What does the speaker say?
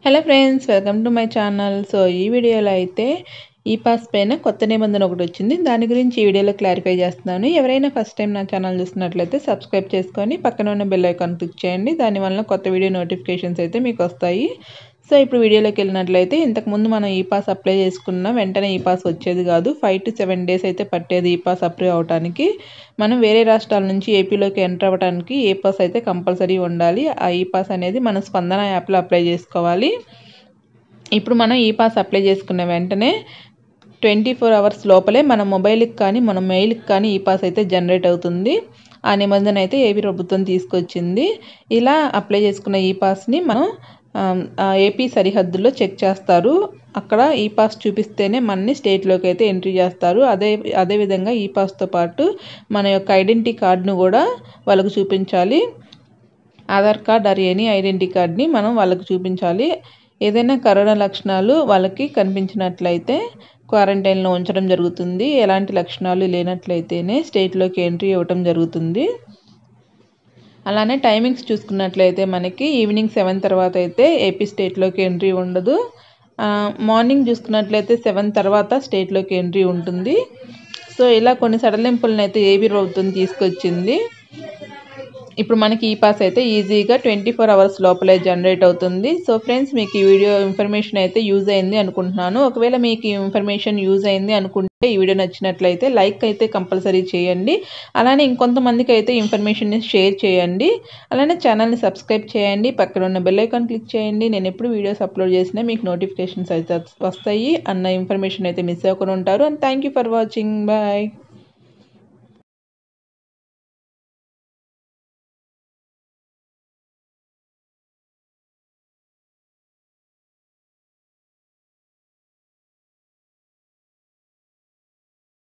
hello friends welcome to my channel so ఈ వీడియోలో అయితే ఈ పాస్ పైన కొత్త నిబంధన ఒకటి వచ్చింది దాని గురించి ఈ వీడియోలో క్లారిఫై చేస్తున్నాను ఎవరైనా ఫస్ట్ టైం నా ఛానల్ చూస్తున్నట్లయితే సబ్స్క్రైబ్ చేసుకొని పక్కన ఉన్న బెల్ ఐకాన్ క్లిక్ చేయండి దానివల్ల కొత్త వీడియో నోటిఫికేషన్స్ అయితే మీకు వస్తాయి సో ఇప్పుడు వీడియోలోకి వెళ్ళినట్లయితే ఇంతకుముందు మనం ఈ పాస్ అప్లై చేసుకున్న వెంటనే ఈ పాస్ వచ్చేది కాదు ఫైవ్ టు సెవెన్ డేస్ అయితే పట్టేది ఈ పాస్ అప్లై అవడానికి మనం వేరే రాష్ట్రాల నుంచి ఏపీలోకి ఎంటర్ అవ్వడానికి ఏ పాస్ అయితే కంపల్సరీ ఉండాలి ఆ ఈ పాస్ అనేది మన స్పందన యాప్లో అప్లై చేసుకోవాలి ఇప్పుడు మనం ఈ పాస్ అప్లై చేసుకున్న వెంటనే ట్వంటీ ఫోర్ అవర్స్ లోపలే మన మొబైల్కి కానీ మన మెయిల్కి కానీ ఈ పాస్ అయితే జనరేట్ అవుతుంది ఆ నిబంధన అయితే ఏపీ ప్రభుత్వం తీసుకొచ్చింది ఇలా అప్లై చేసుకున్న ఈ పాస్ని మనం ఏపీ సరిహద్దుల్లో చెక్ చేస్తారు అక్కడ ఈ పాస్ చూపిస్తేనే మనని స్టేట్లోకి అయితే ఎంట్రీ చేస్తారు అదే అదేవిధంగా ఈ పాస్తో పాటు మన యొక్క ఐడెంటిటీ కార్డును కూడా వాళ్ళకు చూపించాలి Aadhaar card or any identity కార్డ్ని మనం వాళ్ళకి చూపించాలి ఏదైనా కరోనా లక్షణాలు వాళ్ళకి కనిపించినట్లయితే క్వారంటైన్లో ఉంచడం జరుగుతుంది ఎలాంటి లక్షణాలు లేనట్లయితేనే స్టేట్లోకి ఎంట్రీ ఇవ్వటం జరుగుతుంది అలానే టైమింగ్స్ చూసుకున్నట్లయితే మనకి ఈవినింగ్ సెవెన్ తర్వాత అయితే ఏపీ స్టేట్లోకి ఎంట్రీ ఉండదు మార్నింగ్ చూసుకున్నట్లయితే సెవెన్ తర్వాత స్టేట్లోకి ఎంట్రీ ఉంటుంది సో ఇలా కొన్ని సడలింపులను అయితే ఏపీ ప్రభుత్వం తీసుకొచ్చింది ఇప్పుడు మనకి ఈ పాస్ అయితే ఈజీగా ట్వంటీ ఫోర్ అవర్స్ లోపలే జనరేట్ అవుతుంది సో ఫ్రెండ్స్ మీకు ఈ వీడియో ఇన్ఫర్మేషన్ అయితే యూజ్ అయింది అనుకుంటున్నాను ఒకవేళ మీకు ఈ ఇన్ఫర్మేషన్ యూజ్ అయింది అనుకుంటే ఈ వీడియో నచ్చినట్లయితే లైక్ అయితే కంపల్సరీ చేయండి అలానే ఇంకొంతమందికి అయితే ఇన్ఫర్మేషన్ని షేర్ చేయండి అలానే ఛానల్ని సబ్స్క్రైబ్ చేయండి పక్కన ఉన్న బెల్ ఐకాన్ క్లిక్ చేయండి నేను ఎప్పుడు వీడియోస్ అప్లోడ్ చేసినా మీకు నోటిఫికేషన్స్ అయితే వస్తాయి అన్న ఇన్ఫర్మేషన్ అయితే మిస్ అవ్వకుండా ఉంటారు and thank for watching bye